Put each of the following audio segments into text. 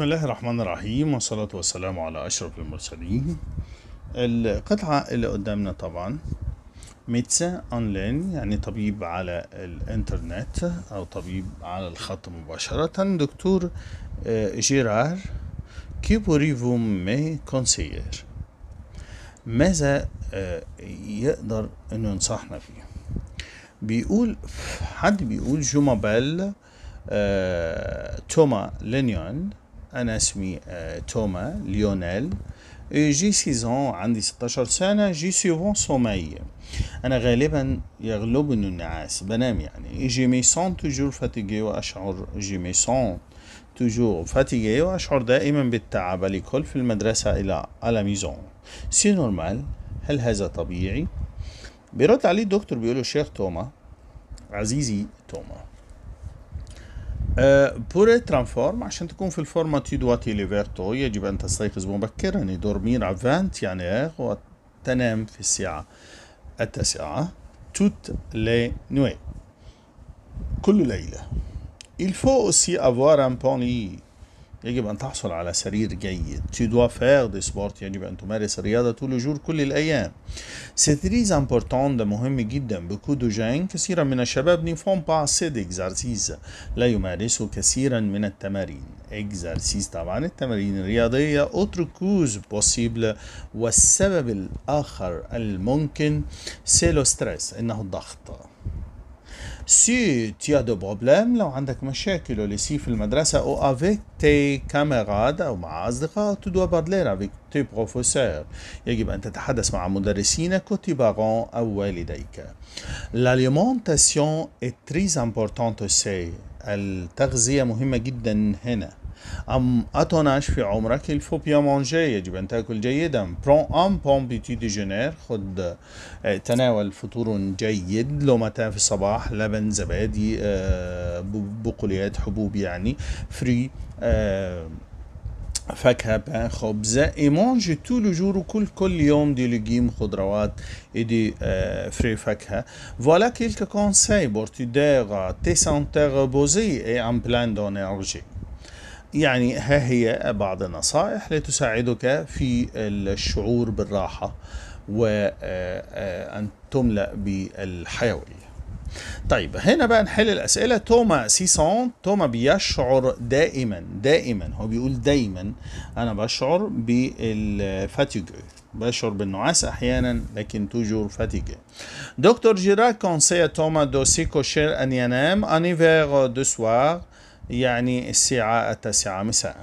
بسم الله الرحمن الرحيم والصلاة والسلام على أشرف المرسلين القطعة اللي قدامنا طبعا ميتسا أونلاين يعني طبيب على الإنترنت أو طبيب على الخط مباشرة دكتور آه، جيرار كي بوريفو مي كونسيير ماذا آه، يقدر انه ينصحنا فيه بيقول حد بيقول جو مابيل آه، توما لينيون انا اسمي آه، توما ليونيل جي سيزون عندي 16 سنة جي سيفون سومي أنا غالبا يغلبني النعاس بنام يعني جي مي سون توجور فاتيجي وأشعر جي مي سون توجور فاتيجي وأشعر دائما بالتعب لكل في المدرسة إلى على ميزون سي نورمال هل هذا طبيعي؟ بيرد عليه الدكتور بيقول له شيخ توما عزيزي توما بور ترانفورم عشان تكون في الفورما تي دوا ليفيرتو يجب ان تستيقظ مبكرا دورمير ا 20 يعني وتنام في الساعة التاسعة توت لي نوي كل ليلة Il faut aussi avoir un bon lit يجب أن تحصل على سرير جيد Tu dois faire des sports يجب أن تمارس الرياضة طول الجور كل الأيام C'est très important ده مهم جدا Beaucoup de gens كثيرا من الشباب ne font pas assez d'exercices لا يمارسوا كثيرا من التمارين exercice طبعا التمارين الرياضية autre cause possible والسبب الآخر الممكن c'est le stress إنه الضغط Si tu as de problèmes لو عندك مشاكل ولسي في المدرسة أو avec tes camarades أو مع أصدقاء tu dois parler avec tes professeurs يجب أن تتحدث مع مدرسينك وtes parents أو والديك L'alimentation est très importante c'est التغذية مهمة جدا هنا أم أتوناش في عمرك الفو بيا مانجي يجب أن تأكل جيدا برون أم بون بيتي ديجونير خد آه، تناول فطور جيد لومتان في الصباح لبن زبادي آه، ب- بقوليات حبوب يعني فري آه، فاكهة بان خبز اي مانج تو لو جور وكل كل يوم دي لجيم خضروات اي دي آه، فري فاكهة فوالا كيلك كونساي بور tu دير تي سنتر بوزي اي ان بلان دونيرجي يعني ها هي بعض النصائح لتساعدك في الشعور بالراحة وأن تملأ بالحيوية طيب هنا بقى نحل الأسئلة توما سيسون توما بيشعر دائما دائما هو بيقول دايما أنا بشعر بالفاتيجو بشعر بالنعاس أحيانا لكن توجور فاتيجي دكتور جيرا كونسي توما دو سيكوشير أن ينام أنيفير دو سوار يعني الساعة التاسعة مساء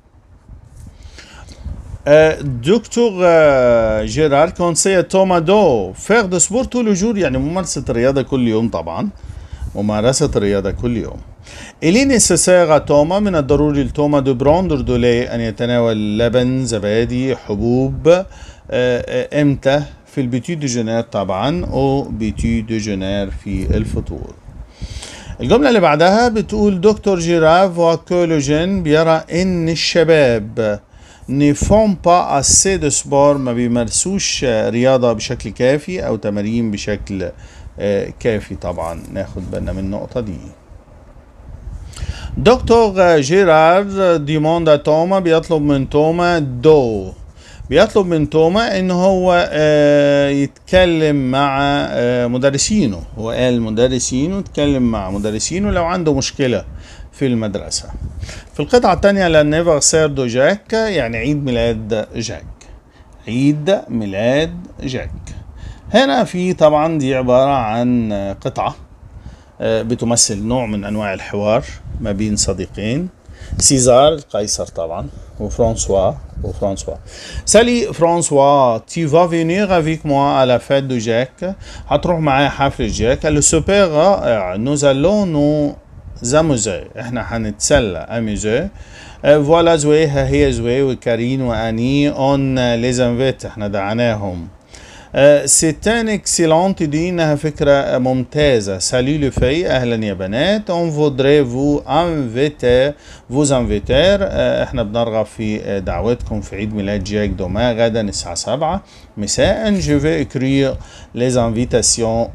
آه، دكتور آه، جيرار كونسي توما دو فير دو سبور طول الجور يعني ممارسة الرياضة كل يوم طبعا ممارسة الرياضة كل يوم إلي نيسيسير توما من الضروري لتوما دو براندر دو لي أن يتناول لبن زبادي حبوب آه، آه، إمتى في البيتي دو جونير طبعا أو بيتي دو جونير في الفطور الجملة اللي بعدها بتقول دكتور جيراف وكولوجين بيرى ان الشباب نفون با اسي دو سبور ما بيمارسوش رياضة بشكل كافي او تمارين بشكل آه، كافي طبعا ناخد بالنا من النقطة دي دكتور جيرار ديموندا توما بيطلب من توما دو بيطلب من توما ان هو آه، يتكلم مع آه، مدرسينه هو قال مدرسينه يتكلم مع مدرسينه لو عنده مشكلة في المدرسة في القطعة الثانية لانيفرسير دو جاك يعني عيد ميلاد جاك عيد ميلاد جاك هنا في طبعا دي عبارة عن آه، قطعة آه، بتمثل نوع من انواع الحوار ما بين صديقين سيزار القيصر طبعا وفرانسوا وفرانسوا سالي فرانسوا تي فا فينير افيك موا على فيت دو جاك هتروح معايا حفلة جاك قال له سوبر رائع نوز allons نو زاموزي احنا هنتسلى اميزي فوالا زوي ها هي زوي وكارين واني اون ليز انفيت احنا دعاناهم سيتان اكسيلونت دي انها فكرة ممتازة سالي لو في اهلا يا بنات اون فودري فو انفيتير فوز انفيتير احنا بنرغب في آه، دعوتكم في عيد ميلاد جاك دوما غدا الساعة 7 مساء جو في اكرير ليز انفيتاسيون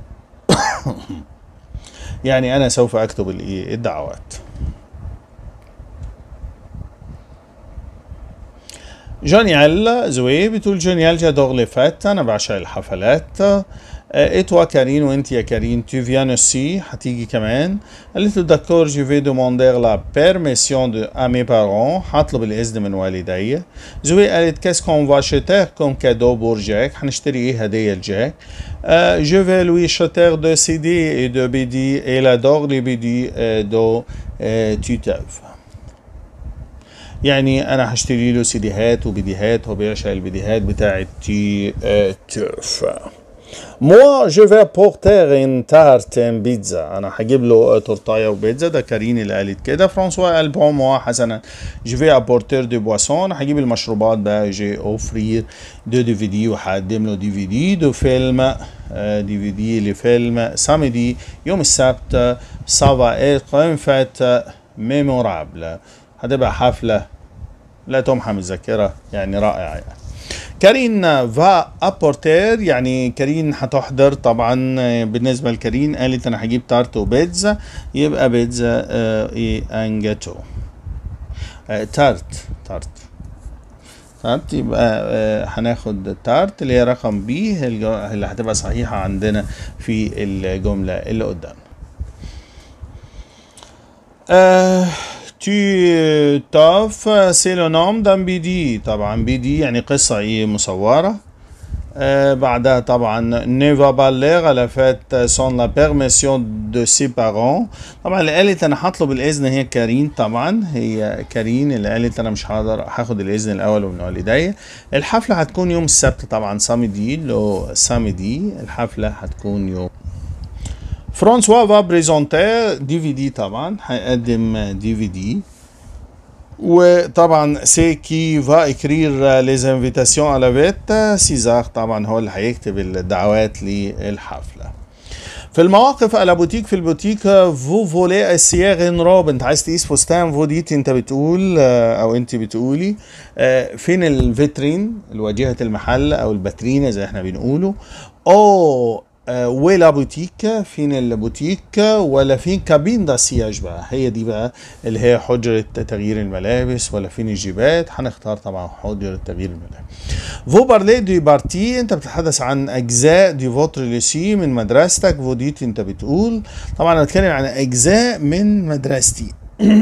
يعني انا سوف اكتب الايه الدعوات جونيال زوي بتقول جونيال جادور لي فات انا بعشق الحفلات اتوا كارين وانت يا كارين تو فيان اوسي هتيجي كمان قالت له داكور جو في دوموندير لا بيرميسيون دو ا مي بارون هطلب الاذن من والدي زوي قالت كاس كون فا شتير كوم كادو بور جاك هنشتري ايه هديه لجاك جو في لوي شتير دو سي دي اي دو بي دي اي لا دور لي بي دي دو توتاف يعني انا هشتري له سيديهات وبيديهات هو بيعشق البيديهات بتاعت تي توف موا جو في بورتير ان تارت ان بيتزا انا هجيب له تورتايه وبيتزا ده كارين اللي قالت كده فرانسوا قال بون موا حسنا جو في ابورتير دي بواسون هجيب المشروبات بقى جي اوفرير دو دي في دي وهقدم له دي في دي دو فيلم دي في دي لفيلم سامدي يوم السبت سافا ايتر ان فات ميمورابل هتبقى حفله لا تمحى من الذاكره يعني رائعه يعني كارين فا ابورتير يعني كارين هتحضر طبعا بالنسبه لكارين قالت انا هجيب تارت وبيتزا يبقى بيتزا اي انجاتو تارت تارت تارت يبقى هناخد تارت اللي هي رقم بي اللي هتبقى صحيحه عندنا في الجمله اللي قدامنا آه Tu tof c'est le nom d'un BD طبعا BD يعني قصة ايه مصورة آه بعدها طبعا ne va pas l'air à la fête sans la permission de ses parents طبعا اللي قالت انا هطلب الاذن هي كارين طبعا هي كارين اللي قالت انا مش هقدر هاخد الاذن الاول من والدي الحفله هتكون يوم السبت طبعا سامدي لو سامدي الحفله هتكون يوم فرانسوا فا بريزونتير دي في دي طبعا هيقدم دي في دي وطبعا سي كي فا اكرير ليز انفيتاسيون على فيت سيزار طبعا هو اللي هيكتب الدعوات للحفله في المواقف على بوتيك في البوتيك فو فولي السياغ ان روب انت عايز تقيس فستان فوديت انت بتقول او انت بتقولي فين الفيترين الواجهه المحل او الباترينا زي احنا بنقوله او ولا بوتيك فين البوتيك ولا فين كابين دا سياج بقى هي دي بقى اللي هي حجرة تغيير الملابس ولا فين الجيبات هنختار طبعا حجرة تغيير الملابس فو بارلي دي بارتي انت بتتحدث عن اجزاء دي فوتر ليسي من مدرستك فوديت انت بتقول طبعا انا بتكلم عن اجزاء من مدرستي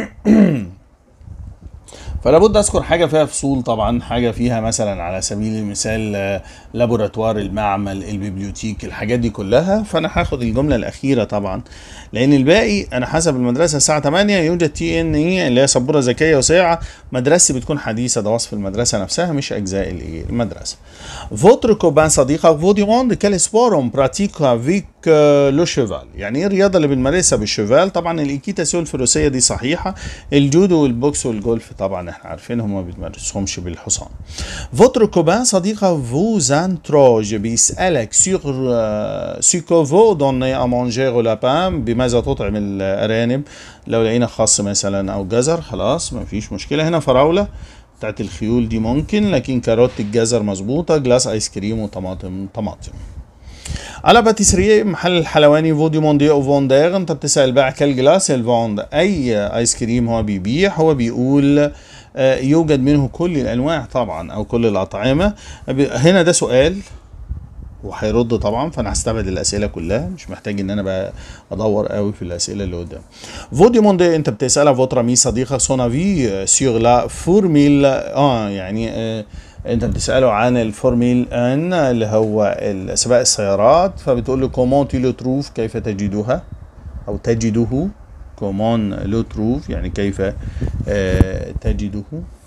فلا بد اذكر حاجه فيها فصول طبعا حاجه فيها مثلا على سبيل المثال لابوراتوار المعمل البيبليوتيك الحاجات دي كلها فانا هاخد الجمله الاخيره طبعا لان الباقي انا حسب المدرسه الساعه 8 يوجد تي ان اي اللي هي سبوره ذكيه وساعه مدرستي بتكون حديثه ده وصف المدرسه نفسها مش اجزاء الايه المدرسه فوتر كوبان صديقك فو ديموند كال سبور اون براتيك افيك لو شيفال يعني ايه الرياضه اللي بنمارسها بالشيفال طبعا الايكيتاسيون الفروسيه دي صحيحه الجودو والبوكس والجولف طبعا احنا عارفين هم ما بيتمارسهمش بالحصان فوتر كوبان صديقة فوز انتروج بيسألك سيغ سيكو فو دوني ا مانجير او لابان بماذا تطعم الارانب لو لقينا خاص مثلا او جزر خلاص ما فيش مشكلة هنا فراولة بتاعت الخيول دي ممكن لكن كاروت الجزر مظبوطة جلاس ايس كريم وطماطم طماطم على باتيسري محل الحلواني فودي موندي او فوندير انت بتسال بقى كال جلاس الفوند اي ايس كريم هو بيبيع هو بيقول يوجد منه كل الانواع طبعا او كل الاطعمه هنا ده سؤال وهيرد طبعا فانا هستبعد الاسئله كلها مش محتاج ان انا بقى ادور قوي في الاسئله اللي قدام فودي موندي انت بتسالها فوترا مي صديقك سونافي سيغ لا فورميل اه يعني آه انت بتساله عن الفورميل ان اللي هو سباق السيارات فبتقول له كومون تي لو تروف كيف تجدها او تجده كومون لو تروف يعني كيف آه تجده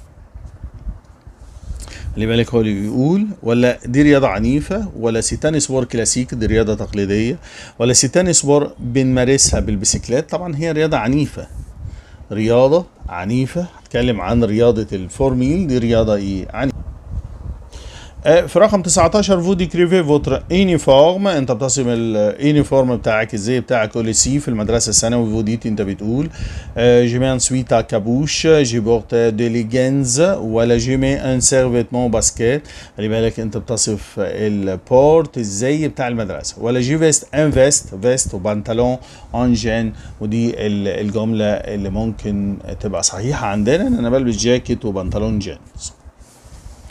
خلي بالك هو اللي بيقول ولا دي رياضة عنيفة ولا سيتان سبور كلاسيك دي رياضة تقليدية ولا سيتان سبور بنمارسها بالبسكلات طبعا هي رياضة عنيفة رياضة عنيفة هتكلم عن رياضة الفورميل دي رياضة ايه عنيفة في رقم 19 فو ديكريفي فوتر يونيفورم انت بتصم اليونيفورم بتاعك الزي بتاعك اوليسي في المدرسه الثانوي فوديت انت بتقول جي مي انسويت ا كابوش جي بورت دي ليجنز ولا جي مي ان سيرفيتمون باسكيت خلي بالك انت بتصف البورت الزي بتاع المدرسه ولا جي فيست ان فيست فيست وبنطلون اون جين ودي الجمله اللي ممكن تبقى صحيحه عندنا ان انا بلبس جاكيت وبنطلون جينز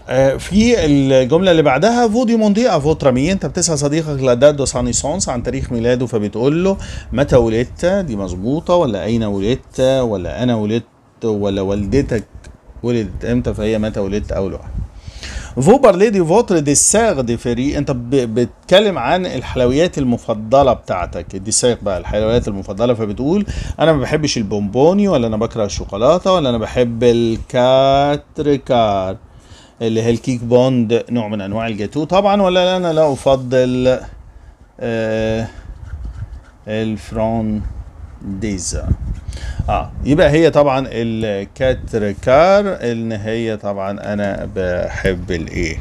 آه، في الجملة اللي بعدها فو ديموندي ا فوتر امي انت بتسأل صديقك لا دات دو سان نيسونس عن تاريخ ميلاده فبتقول له متى ولدت دي مظبوطة ولا اين ولدت ولا انا ولدت ولا والدتك ولدت امتى فهي متى ولدت اول واحد فو بارلي دي فوتر ديسير دي فري انت ب- بتتكلم عن الحلويات المفضله بتاعتك الديسير بقى الحلويات المفضله فبتقول انا ما بحبش البونبوني ولا انا بكره الشوكولاته ولا انا بحب الكاتريكار اللي هي الكيك بوند نوع من انواع الجاتو طبعا ولا انا لا افضل آه الفرون ديزا اه يبقى هي طبعا الكاتريكار ان هي طبعا انا بحب الايه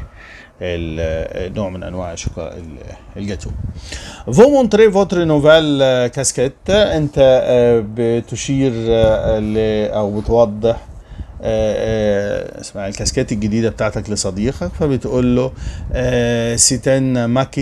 ال- نوع من انواع الشوكو- ال- الجاتو فو مونتري فوتر نوفال كاسكيت انت آه، بتشير آه، ل او بتوضح آه، آه، اسمها الكاسكيت الجديده بتاعتك لصديقك فبتقول له آه، سيتان ماكيت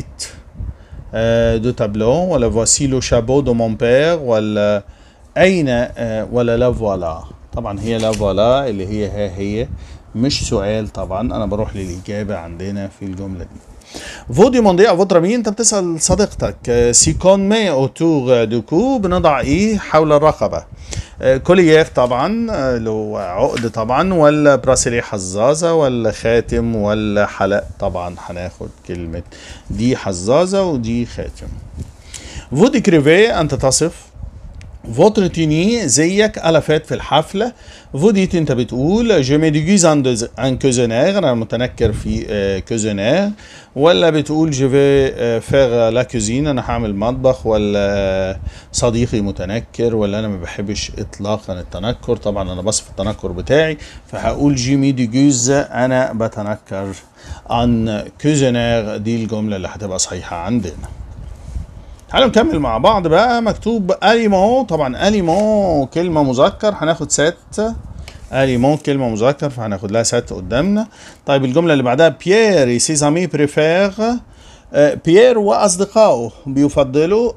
آه، دو تابلو ولا فواسي لو شابو دو مون بير ولا اين آه، ولا لا فوالا طبعا هي لا فوالا اللي هي ها هي مش سؤال طبعا انا بروح للاجابه عندنا في الجمله دي فو ديموندي ا فوتر امي انت بتسال صديقتك سي كون مي اوتور دو كو بنضع ايه حول الرقبه آه، كوليير طبعا آه، اللي هو عقد طبعا ولا براسيلي حزازه ولا خاتم ولا حلق طبعا هناخد كلمه دي حزازه ودي خاتم فو ديكريفي انت تصف فوتر تيني زيك الافات في الحفله فوديت انت بتقول جو مي ديجيز ان ان كوزونير انا متنكر في آه، كوزونير ولا بتقول جو في فيغ لا كوزين انا هعمل مطبخ ولا صديقي متنكر ولا انا ما بحبش اطلاقا التنكر طبعا انا بصف التنكر بتاعي فهقول جي مي ديجيز انا بتنكر ان كوزونير دي الجمله اللي هتبقى صحيحه عندنا تعالوا نكمل مع بعض بقى مكتوب اليمون طبعا اليمون كلمه مذكر هناخد سات اليمون كلمه مذكر فهناخد لها سات قدامنا طيب الجمله اللي بعدها بيير سي زامي بريفير بيير واصدقائه بيفضلوا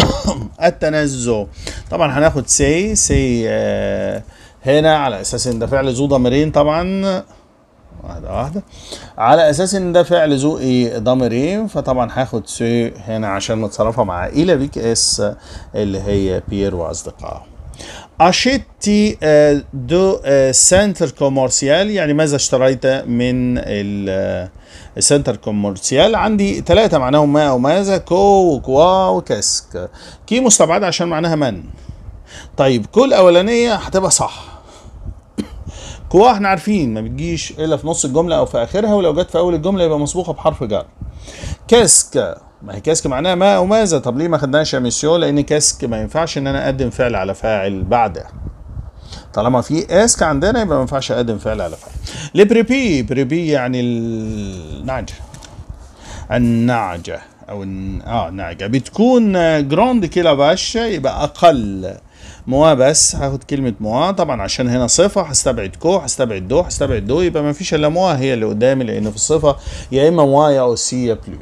التنزه طبعا هناخد سي سي آه، هنا على اساس ان ده فعل ذو ضميرين طبعا واحدة واحدة على أساس إن ده فعل ذو إيه ضميرين فطبعا هاخد سي هنا عشان متصرفة مع إلى بيك إس اللي هي بيير وأصدقائه أشيتي آه، دو آه، سنتر كوميرسيال يعني ماذا اشتريت من ال- آه، السنتر كوميرسيال عندي ثلاثة معناهم ما أو ماذا كو وكوا وكاسك كي مستبعدة عشان معناها من طيب كل أولانية هتبقى صح كوا احنا عارفين ما بتجيش الا في نص الجمله او في اخرها ولو جت في اول الجمله يبقى مسبوقه بحرف جر كاسك ما هي كاسك معناها ما او ماذا طب ليه ما خدناش يا مسيو لان كاسك ما ينفعش ان انا اقدم فعل على فاعل بعدها طالما في اسك عندنا يبقى ما ينفعش اقدم فعل على فاعل لي بريبي بريبي يعني النعجه النعجه او الن- اه نعجه بتكون جراند كيلا باش يبقى اقل موا بس هاخد كلمة موا طبعا عشان هنا صفة هستبعد كو هستبعد دو هستبعد دو يبقى ما فيش الا موا هي اللي قدامي لان في الصفة يا اما موا يا اوسي يا بلو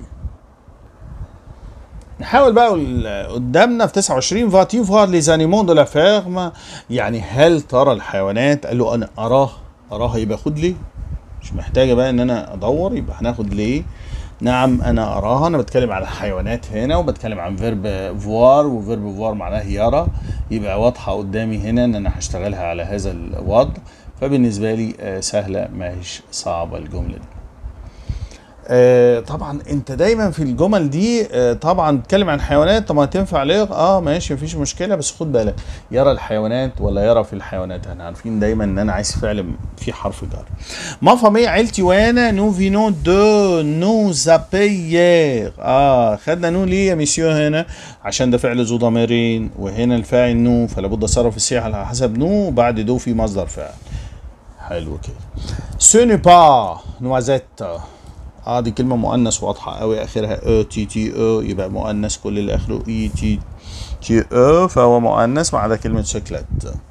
نحاول بقى ال- قدامنا في 29 فاتي فوار لي زانيمون دو لا فيرم يعني هل ترى الحيوانات قال له انا اراه اراها يبقى خد ليه مش محتاجه بقى ان انا ادور يبقى هناخد ليه نعم انا اراها انا بتكلم على الحيوانات هنا وبتكلم عن فيرب فوار وفيرب فوار معناه يرى يبقى واضحه قدامي هنا ان انا هشتغلها على هذا الوضع فبالنسبه لي آه، سهله ما هيش صعبه الجمله دي آه، طبعا انت دايما في الجمل دي آه، طبعا بتتكلم عن حيوانات طب ما تنفع ليه اه ماشي مفيش مشكله بس خد بالك يرى الحيوانات ولا يرى في الحيوانات احنا عارفين دايما ان انا عايز فعل في حرف جر ما فامي عيلتي وانا نو فينو دو نو زابيير اه خدنا نو ليه يا مسيو هنا عشان ده فعل ذو ضميرين وهنا الفاعل نو فلا بد اصرف السياح على حسب نو وبعد دو في مصدر فعل حلو كده سو ني با نوازيت اه دي كلمة مؤنث واضحة قوي اخرها او تي تي او يبقى مؤنث كل اللي اخره اي تي تي او فهو مؤنث ما عدا كلمة شوكلات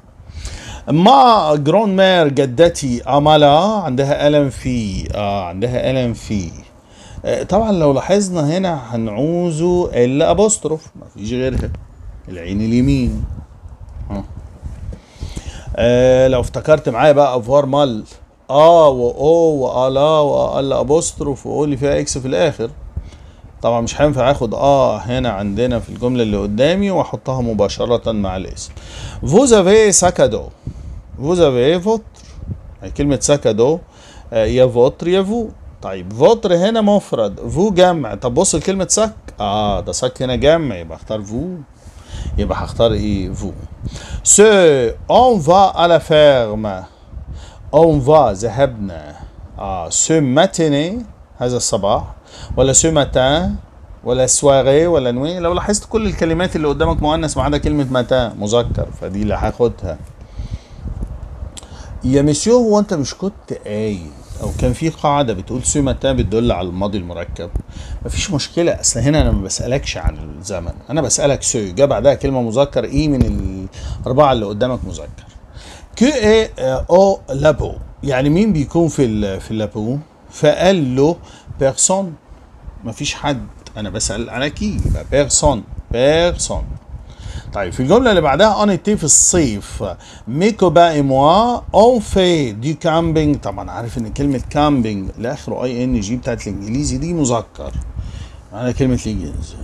ما جرون مير جدتي امالا عندها الم في اه عندها الم في آه طبعا لو لاحظنا هنا هنعوزه الا ابوستروف ما فيش غيرها العين اليمين آه. آه لو افتكرت معايا بقى افوار مال اه واو والا وال ابوستروف واو اللي فيها اكس في الاخر طبعا مش هينفع اخد اه هنا عندنا في الجمله اللي قدامي واحطها مباشره مع الاسم vous avez sac à dos vous avez votre يعني كلمه sac à dos آه، يا فوتر يا فو طيب فوتر هنا مفرد فو جمع طب بص لكلمه سك اه ده سك هنا جمع يبقى اختار فو يبقى هختار ايه فو سو اون فا على فيرم اون فا ذهبنا اه سو ماتيني هذا الصباح ولا سو ماتان ولا سواري ولا نوي لو لاحظت كل الكلمات اللي قدامك مؤنث ما عدا كلمه ماتان مذكر فدي اللي هاخدها يا مسيو هو انت مش كنت قايل او كان في قاعده بتقول سو ماتان بتدل على الماضي المركب مفيش مشكله اصل هنا انا ما بسالكش عن الزمن انا بسالك سو جا بعدها كلمه مذكر ايه من الاربعه اللي قدامك مذكر كو اي او لابو يعني مين بيكون في ال في اللابو فقال له بيرسون مفيش حد انا بسال على كي يبقى بيرسون بيرسون طيب في الجمله اللي بعدها اون ايتي في الصيف ميكوبا اي موا اون في دي كامبينج طبعا عارف ان كلمه كامبينج اللي اخره اي ان جي بتاعت الانجليزي دي مذكر معنى كلمه الانجليزي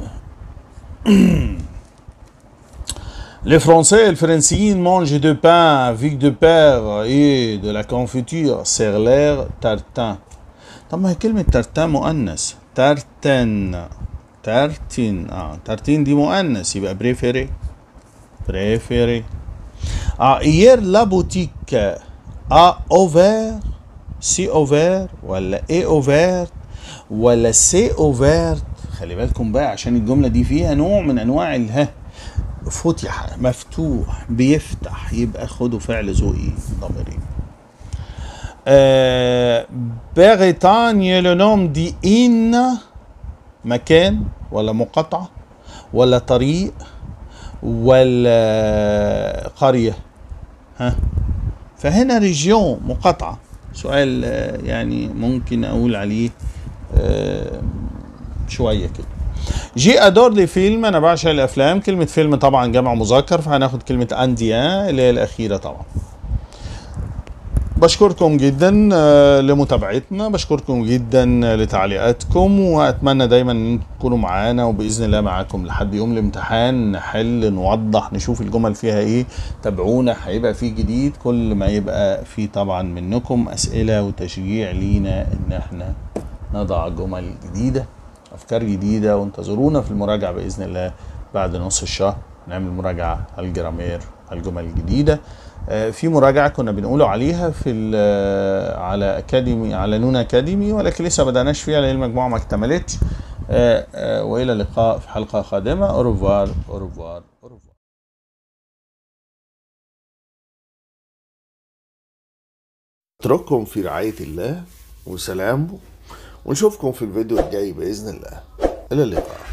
Les Français الفرنسيين mangent du pain avec du beurre et de la confiture sur l'air tartin طب ما هي كلمة ترتان مؤنث ترتن ترتين اه ترتين دي مؤنث يبقى بريفيري بريفيري اه hier la boutique a ouvert سي اوفير ولا اي اوفير ولا سي اوفيرت خلي بالكم بقى عشان الجمله دي فيها نوع من انواع الها فتح مفتوح بيفتح يبقى خدوا فعل ذوقي ضميري آه بريطانيا لو نوم دي ان مكان ولا مقاطعه ولا طريق ولا قريه ها فهنا ريجيون مقاطعه سؤال آه، يعني ممكن اقول عليه آه، شويه كده جي ادور لي فيلم انا بعشق الافلام كلمه فيلم طبعا جمع مذكر فهناخد كلمه انديان اللي هي الاخيره طبعا بشكركم جدا آه، لمتابعتنا بشكركم جدا لتعليقاتكم واتمنى دايما ان انتم تكونوا معانا وباذن الله معاكم لحد يوم الامتحان نحل نوضح نشوف الجمل فيها ايه تابعونا هيبقى في جديد كل ما يبقى في طبعا منكم اسئله وتشجيع لينا ان احنا نضع جمل جديده افكار جديده وانتظرونا في المراجعه باذن الله بعد نص الشهر نعمل مراجعه على الجرامير على الجمل الجديده آه، في مراجعه كنا بنقولوا عليها في ال- على اكاديمي على نون اكاديمي ولكن لسه ما بدأناش فيها لان المجموعه ما اكتملتش آه، آه، والى اللقاء في حلقه قادمه اوروفوار اوروفوار اوروفوار اترككم في رعاية الله وسلامه ونشوفكم في الفيديو الجاي بإذن الله إلى اللقاء